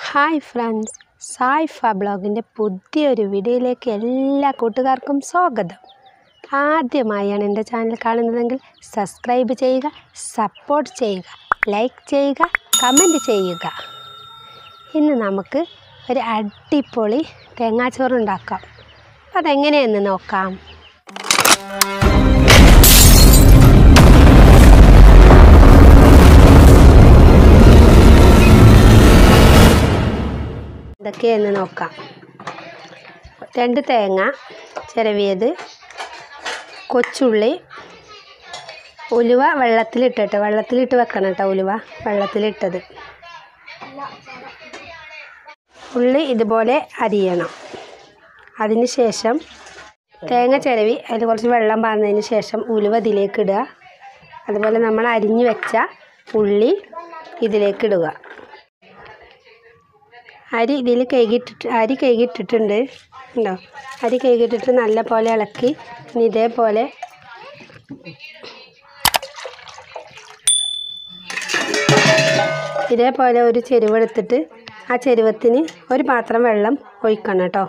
hi friends സായിഫ ബ്ലോഗിൻ്റെ പുതിയൊരു വീഡിയോയിലേക്ക് എല്ലാ കൂട്ടുകാർക്കും സ്വാഗതം ആദ്യമായാണ് എൻ്റെ ചാനൽ കാണുന്നതെങ്കിൽ സബ്സ്ക്രൈബ് ചെയ്യുക സപ്പോർട്ട് ചെയ്യുക ലൈക്ക് ചെയ്യുക കമൻറ്റ് ചെയ്യുക ഇന്ന് നമുക്ക് ഒരു അടിപൊളി തേങ്ങാച്ചോറ് ഉണ്ടാക്കാം അതെങ്ങനെയെന്ന് നോക്കാം ഇതൊക്കെയെന്ന് നോക്കാം രണ്ട് തേങ്ങ ചിരവിയത് കൊച്ചുള്ളി ഉലുവ വെള്ളത്തിലിട്ടിട്ട് വെള്ളത്തിലിട്ട് വെക്കണം കേട്ടോ ഉലുവ വെള്ളത്തിലിട്ടത് ഉള്ളി ഇതുപോലെ അരിയണം അതിന് ശേഷം തേങ്ങ ചിരവി അതിൽ കുറച്ച് വെള്ളം പാർന്നതിന് ശേഷം ഉലുവ ഇതിലേക്ക് ഇടുക അതുപോലെ നമ്മൾ അരിഞ്ഞു വെച്ച ഉള്ളി ഇതിലേക്ക് ഇടുക അരി ഇതിൽ കഴുകിയിട്ടിട്ട് അരി കഴുകിയിട്ടിട്ടുണ്ട് ഉണ്ടോ അരി കഴുകിയിട്ടിട്ട് നല്ല പോലെ ഇളക്കി ഇനി ഇതേപോലെ ഇതേപോലെ ഒരു ചെരുവെടുത്തിട്ട് ആ ചെരുവത്തിന് ഒരു പാത്രം വെള്ളം ഒഴിക്കണം കേട്ടോ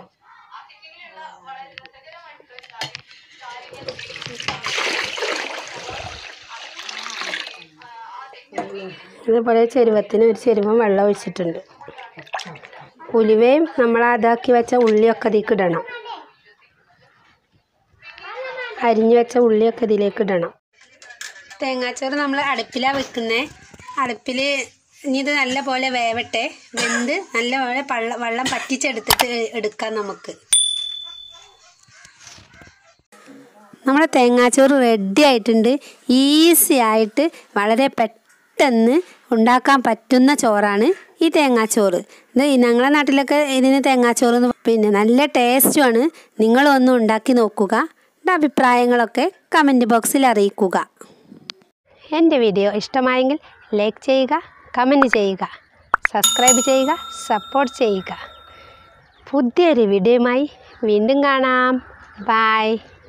ഇതേപോലെ ചെരുവത്തിന് ഒരു ചെരുവം വെള്ളം ഒഴിച്ചിട്ടുണ്ട് ഉലുവയും നമ്മൾ അതാക്കി വെച്ച ഉള്ളിയൊക്കെ ഇതിലേക്ക് ഇടണം അരിഞ്ഞു വെച്ച ഉള്ളിയൊക്കെ ഇതിലേക്ക് ഇടണം തേങ്ങാച്ചോറ് നമ്മൾ അടുപ്പിലാണ് വെക്കുന്നത് അടുപ്പിൽ ഇനി ഇത് നല്ല പോലെ വേവട്ടെ വെന്ത് നല്ല പോലെ പള്ള വെള്ളം പറ്റിച്ചെടുത്തിട്ട് എടുക്കാം നമുക്ക് നമ്മുടെ തേങ്ങാച്ചോറ് റെഡി ആയിട്ടുണ്ട് ഈസി ആയിട്ട് വളരെ പെട്ടെന്ന് ഉണ്ടാക്കാൻ പറ്റുന്ന ചോറാണ് ഈ തേങ്ങാച്ചോറ് ഇത് ഞങ്ങളുടെ നാട്ടിലൊക്കെ ഇതിന് തേങ്ങാച്ചോറ് എന്ന് പിന്നെ നല്ല ടേസ്റ്റുമാണ് നിങ്ങളൊന്നും ഉണ്ടാക്കി നോക്കുക എൻ്റെ അഭിപ്രായങ്ങളൊക്കെ കമൻറ്റ് ബോക്സിൽ അറിയിക്കുക എൻ്റെ വീഡിയോ ഇഷ്ടമായെങ്കിൽ ലൈക്ക് ചെയ്യുക കമൻറ്റ് ചെയ്യുക സബ്സ്ക്രൈബ് ചെയ്യുക സപ്പോർട്ട് ചെയ്യുക പുതിയൊരു വീഡിയോയുമായി വീണ്ടും കാണാം ബായ്